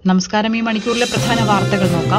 നമസ്കാരം ഈ മണിക്കൂറിലെ പ്രധാന വാർത്തകൾ നോക്കാം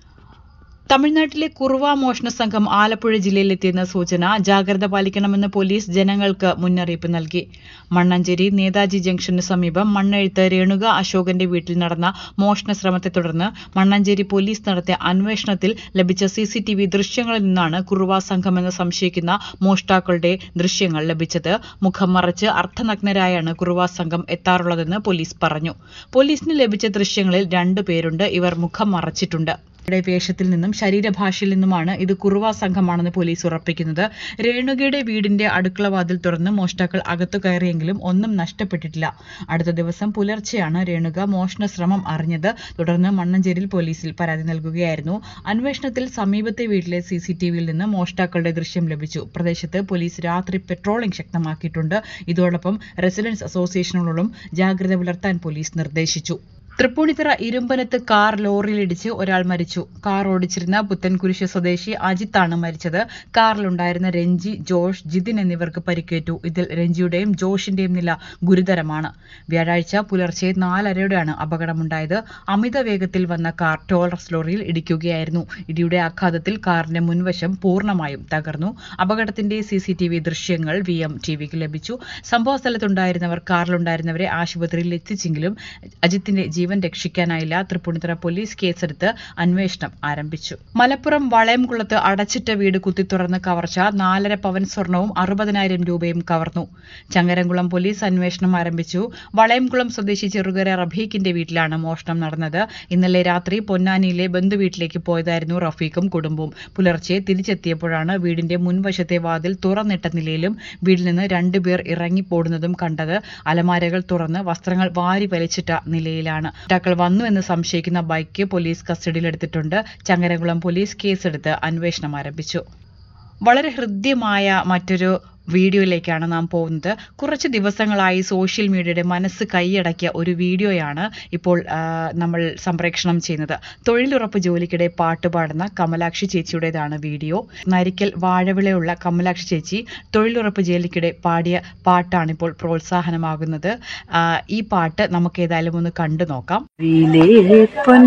തമിഴ്നാട്ടിലെ കുറുവ മോഷണ സംഘം ആലപ്പുഴ ജില്ലയിലെത്തിയെന്ന സൂചന ജാഗ്രത പാലിക്കണമെന്ന് പോലീസ് ജനങ്ങൾക്ക് മുന്നറിയിപ്പ് നൽകി മണ്ണഞ്ചേരി നേതാജി ജംഗ്ഷന് സമീപം മണ്ണെഴുത്ത് രേണുക അശോകന്റെ വീട്ടിൽ നടന്ന മോഷണ ശ്രമത്തെ തുടർന്ന് മണ്ണഞ്ചേരി പോലീസ് നടത്തിയ അന്വേഷണത്തിൽ ലഭിച്ച സിസിടിവി ദൃശ്യങ്ങളിൽ നിന്നാണ് കുറുവ സംഘമെന്ന് സംശയിക്കുന്ന മോഷ്ടാക്കളുടെ ദൃശ്യങ്ങൾ ലഭിച്ചത് മുഖം മറച്ച് അർദ്ധനഗ്നരായാണ് കുറുവ സംഘം എത്താറുള്ളതെന്ന് പോലീസ് പറഞ്ഞു പോലീസിന് ലഭിച്ച ദൃശ്യങ്ങളിൽ രണ്ടു പേരുണ്ട് ഇവർ മുഖം മറച്ചിട്ടുണ്ട് യുടെ വേഷത്തിൽ നിന്നും ശരീരഭാഷയിൽ നിന്നുമാണ് ഇത് കുറുവ സംഘമാണെന്ന് പോലീസ് ഉറപ്പിക്കുന്നത് രേണുകയുടെ വീടിന്റെ അടുക്കള വാതിൽ തുറന്ന് മോഷ്ടാക്കൾ അകത്തു കയറിയെങ്കിലും ഒന്നും നഷ്ടപ്പെട്ടിട്ടില്ല അടുത്ത ദിവസം പുലർച്ചെയാണ് രേണുക മോഷണ ശ്രമം അറിഞ്ഞത് തുടർന്ന് മണ്ണഞ്ചേരിയിൽ പോലീസിൽ പരാതി നൽകുകയായിരുന്നു അന്വേഷണത്തിൽ സമീപത്തെ വീട്ടിലെ സി സി ടി വിയിൽ നിന്ന് മോഷ്ടാക്കളുടെ ദൃശ്യം ലഭിച്ചു പ്രദേശത്ത് പോലീസ് രാത്രി പെട്രോളിംഗ് ശക്തമാക്കിയിട്ടുണ്ട് ഇതോടൊപ്പം റെസിഡൻസ് അസോസിയേഷനുകളോടും ജാഗ്രത പുലർത്താൻ പോലീസ് നിർദ്ദേശിച്ചു തൃപ്പൂണിത്തുറ ഇരുമ്പനത്ത് കാർ ലോറിയിലിടിച്ച് ഒരാൾ മരിച്ചു കാർ ഓടിച്ചിരുന്ന പുത്തൻകുരിശ് സ്വദേശി അജിത്താണ് മരിച്ചത് കാറിലുണ്ടായിരുന്ന രഞ്ജി ജോഷ് ജിതിൻ എന്നിവർക്ക് പരിക്കേറ്റു ഇതിൽ രഞ്ജിയുടെയും ജോഷിന്റെയും നില ഗുരുതരമാണ് വ്യാഴാഴ്ച പുലർച്ചെ നാലരയോടെയാണ് അപകടമുണ്ടായത് അമിത വേഗത്തിൽ വന്ന കാർ ടോളറസ് ലോറിയിൽ ഇടിക്കുകയായിരുന്നു ഇടിയുടെ ആഘാതത്തിൽ കാറിന്റെ മുൻവശം പൂർണ്ണമായും തകർന്നു അപകടത്തിന്റെ സി സി ടി വി ദൃശ്യങ്ങൾ വി എം ടി വിക്ക് ലഭിച്ചു സംഭവ സ്ഥലത്തുണ്ടായിരുന്നവർ കാറിലുണ്ടായിരുന്നവരെ ആശുപത്രിയിൽ എത്തിച്ചെങ്കിലും അജിത്തിന്റെ ജീവൻ രക്ഷിക്കാനായില്ല തൃപ്പൂണിത്തുറ പോലീസ് കേസെടുത്ത് അന്വേഷണം ആരംഭിച്ചു മലപ്പുറം വളയംകുളത്ത് അടച്ചിട്ട വീട് കുത്തിത്തുറന്ന് കവർച്ച നാലര പവൻ സ്വർണവും അറുപതിനായിരം രൂപയും കവർന്നു ചങ്ങരംകുളം പോലീസ് അന്വേഷണം ആരംഭിച്ചു വളയംകുളം സ്വദേശി ചെറുകര റഫീഖിന്റെ വീട്ടിലാണ് മോഷണം നടന്നത് ഇന്നലെ രാത്രി പൊന്നാനിയിലെ ബന്ധുവീട്ടിലേക്ക് പോയതായിരുന്നു റഫീഖും കുടുംബവും പുലർച്ചെ തിരിച്ചെത്തിയപ്പോഴാണ് വീടിന്റെ മുൻവശത്തെ വാതിൽ തുറന്നിട്ട നിലയിലും വീട്ടിൽ നിന്ന് രണ്ടുപേർ ഇറങ്ങിപ്പോടുന്നതും കണ്ടത് അലമാരകൾ തുറന്ന് വസ്ത്രങ്ങൾ വാരി വലിച്ചിട്ട നിലയിലാണ് മോഷ്ടാക്കൾ വന്നു എന്ന് സംശയിക്കുന്ന ബൈക്ക് പോലീസ് കസ്റ്റഡിയിലെടുത്തിട്ടുണ്ട് ചങ്ങരകുളം പോലീസ് കേസെടുത്ത് അന്വേഷണം ആരംഭിച്ചു വളരെ ഹൃദ്യമായ മറ്റൊരു വീഡിയോയിലേക്കാണ് നാം പോകുന്നത് കുറച്ച് ദിവസങ്ങളായി സോഷ്യൽ മീഡിയയുടെ മനസ്സ് കൈയടക്കിയ ഒരു വീഡിയോയാണ് ഇപ്പോൾ ആ, നമ്മൾ സംപ്രേഷണം ചെയ്യുന്നത് തൊഴിലുറപ്പ് ജോലിക്കിടെ പാട്ട് പാടുന്ന കമലാക്ഷി ചേച്ചിയുടേതാണ് വീഡിയോ നരിക്കൽ വാഴവിളയുള്ള കമലാക്ഷി ചേച്ചി തൊഴിലുറപ്പ് ജോലിക്കിടെ പാടിയ പാട്ടാണ് ഇപ്പോൾ പ്രോത്സാഹനമാകുന്നത് ആ, ഈ പാട്ട് നമുക്ക് ഏതായാലും ഒന്ന് കണ്ടു നോക്കാം വിലേ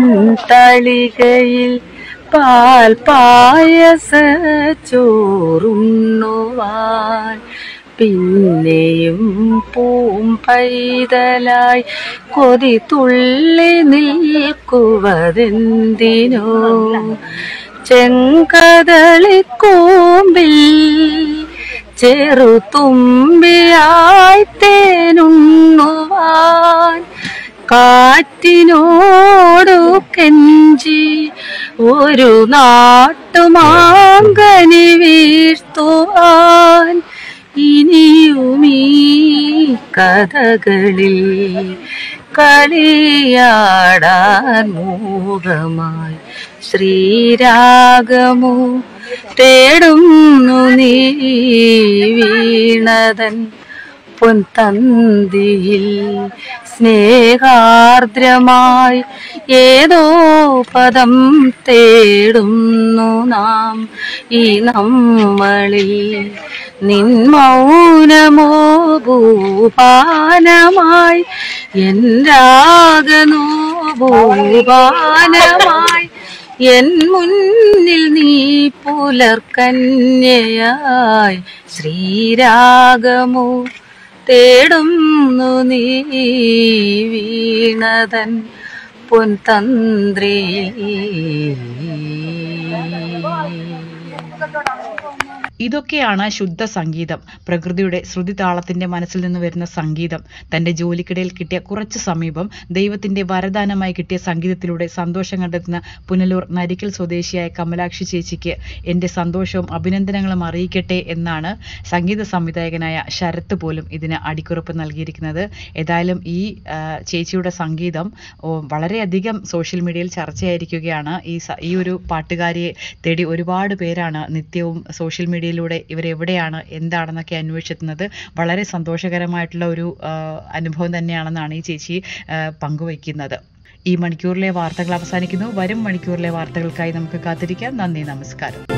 പൊൻതളികയിൽ പാൽ പായസ ചോറുണ്ണുവാൻ പിന്നെയും പൂം പൈതലായി കൊതി തുള്ളി നിൽക്കുവതെന്തിനോ ചെങ്കതളിക്കൂമ്പിൽ ചെറുതുമ്പിയായി തേനുണ്ണുവാൻ കാറ്റിനോടു കെഞ്ചി ഒരു നാട്ടുമാങ്കനി വീഴ്ത്തുവാൻ ഇനിയുമീ കഥകളിൽ കളിയാടാൻ മൂകമായി ശ്രീരാഗമോ തേടുന്നു നീ വീണതൻ പൊൻതന്തിയിൽ സ്നേഹാർദ്രമായി ഏതോ പദം തേടുന്നു നാം ഈ നമ്മളിൽ നിൻ മൗനമോ ഭൂപാനമായി എൻ രാഗനോ ഭൂപാനമായി എൻ മുന്നിൽ നീ പുലർക്കന്യയായി ശ്രീരാഗമോ തേടുന്നു നീ വീണതൻ പൊൻതന്ത്രി ഇതൊക്കെയാണ് ശുദ്ധ സംഗീതം പ്രകൃതിയുടെ ശ്രുതിതാളത്തിന്റെ മനസ്സിൽ നിന്ന് വരുന്ന സംഗീതം തന്റെ ജോലിക്കിടയിൽ കിട്ടിയ കുറച്ച് സമീപം ദൈവത്തിന്റെ വരദാനമായി കിട്ടിയ സംഗീതത്തിലൂടെ സന്തോഷം കണ്ടെത്തുന്ന പുനലൂർ നരിക്കൽ സ്വദേശിയായ കമലാക്ഷി ചേച്ചിക്ക് എന്റെ സന്തോഷവും അഭിനന്ദനങ്ങളും അറിയിക്കട്ടെ എന്നാണ് സംഗീത സംവിധായകനായ ശരത്ത് പോലും ഇതിന് അടിക്കുറിപ്പ് നൽകിയിരിക്കുന്നത് ഏതായാലും ഈ ആ, ചേച്ചിയുടെ സംഗീതം ഓ, വളരെയധികം സോഷ്യൽ മീഡിയയിൽ ചർച്ചയായിരിക്കുകയാണ് ഈ സ- ഈ ഒരു പാട്ടുകാരിയെ തേടി ഒരുപാട് പേരാണ് നിത്യവും സോഷ്യൽ മീഡിയയിലൂടെ ഇവരെവിടെയാണ് എന്താണെന്നൊക്കെ അന്വേഷിക്കുന്നത് വളരെ സന്തോഷകരമായിട്ടുള്ള ഒരു ആ, അനുഭവം തന്നെയാണെന്നാണ് ഈ ചേച്ചി ആ, പങ്കുവയ്ക്കുന്നത് ഈ മണിക്കൂറിലെ വാർത്തകൾ അവസാനിക്കുന്നു വരും മണിക്കൂറിലെ വാർത്തകൾക്കായി നമുക്ക് കാത്തിരിക്കാം നന്ദി നമസ്കാരം